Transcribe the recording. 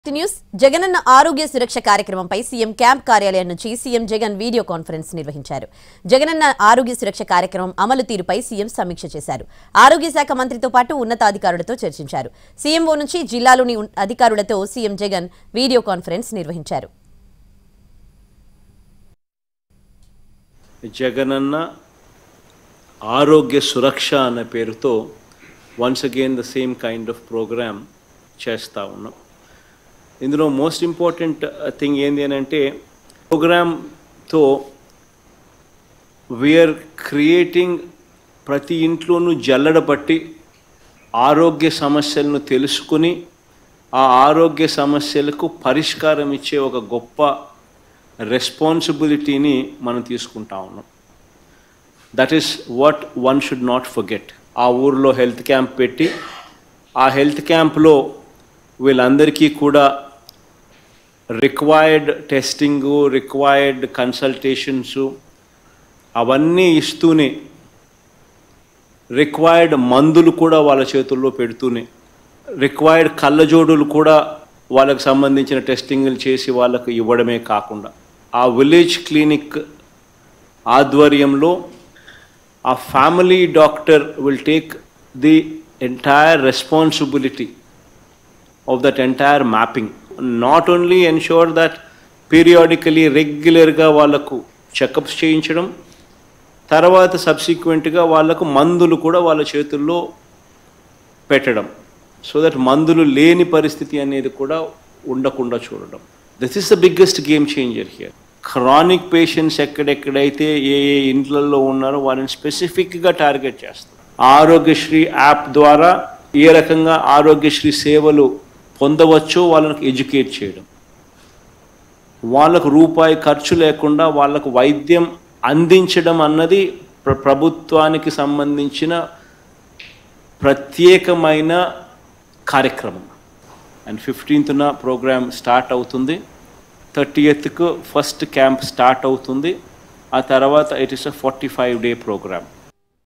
news Jagananna ఆరోగ్య సురక్ష కార్యక్రమంపై CM camp కార్యాలయం నుంచి సీఎం జగన్ వీడియో కాన్ఫరెన్స్ నిర్వహించారు జగనన్న ఆరోగ్య సురక్ష కార్యక్రమం అమలు తీరుపై సీఎం సమీక్ష చేశారు ఆరోగ్య శాఖ మంత్రితో పాటు ఉన్నతాధికారులతో చర్చించారు సీఎంఓ నుంచి జిల్లాలోని ఉన్- అధికారులతో సీఎం జగన్ వీడియో కాన్ఫరెన్స్ నిర్వహించారు జగనన్న ఆరోగ్య సురక్ష అనే పేరుతో once again the same kind of program చేస్తూ ఉన్నాం ఇందులో మోస్ట్ ఇంపార్టెంట్ థింగ్ ఏంటి అని అంటే ప్రోగ్రామ్తో వీఆర్ క్రియేటింగ్ ప్రతి ఇంట్లోనూ జల్లడ పట్టి ఆరోగ్య సమస్యలను తెలుసుకుని ఆ ఆరోగ్య సమస్యలకు పరిష్కారం ఇచ్చే ఒక గొప్ప రెస్పాన్సిబిలిటీని మనం తీసుకుంటా ఉన్నాం that is what one should not forget ఆ ఊరిలో హెల్త్ క్యాంప్ పెట్టి ఆ హెల్త్ క్యాంప్లో వీళ్ళందరికీ కూడా రిక్వైర్డ్ టెస్టింగు రిక్వైర్డ్ కన్సల్టేషన్సు అవన్నీ ఇస్తూనే రిక్వైర్డ్ మందులు కూడా వాళ్ళ చేతుల్లో పెడుతూనే రిక్వైర్డ్ కళ్ళజోడులు కూడా వాళ్ళకు సంబంధించిన టెస్టింగ్లు చేసి వాళ్ళకు ఇవ్వడమే కాకుండా ఆ విలేజ్ క్లినిక్ ఆధ్వర్యంలో ఆ family doctor will take the entire responsibility of that entire mapping not only ensure that periodically రెగ్యులర్గా వాళ్ళకు చెకప్స్ చేయించడం తర్వాత సబ్సిక్వెంట్గా వాళ్ళకు మందులు కూడా వాళ్ళ చేతుల్లో పెట్టడం సో దట్ మందులు లేని పరిస్థితి అనేది కూడా ఉండకుండా చూడడం this is the biggest game changer here chronic patients ఎక్కడెక్కడైతే ఏ ఏ ఇంట్లలో ఉన్నారో వాళ్ళని స్పెసిఫిక్గా టార్గెట్ చేస్తారు ఆరోగ్యశ్రీ యాప్ ద్వారా ఏ రకంగా ఆరోగ్యశ్రీ సేవలు పొందవచ్చో వాళ్ళకి ఎడ్యుకేట్ చేయడం వాళ్ళకు రూపాయి ఖర్చు లేకుండా వాళ్ళకు వైద్యం అందించడం అన్నది ప్ర ప్రభుత్వానికి సంబంధించిన ప్రత్యేకమైన కార్యక్రమం అండ్ ఫిఫ్టీన్త్న ప్రోగ్రామ్ స్టార్ట్ అవుతుంది థర్టీయత్కు ఫస్ట్ క్యాంప్ స్టార్ట్ అవుతుంది ఆ తర్వాత it is a forty five day programme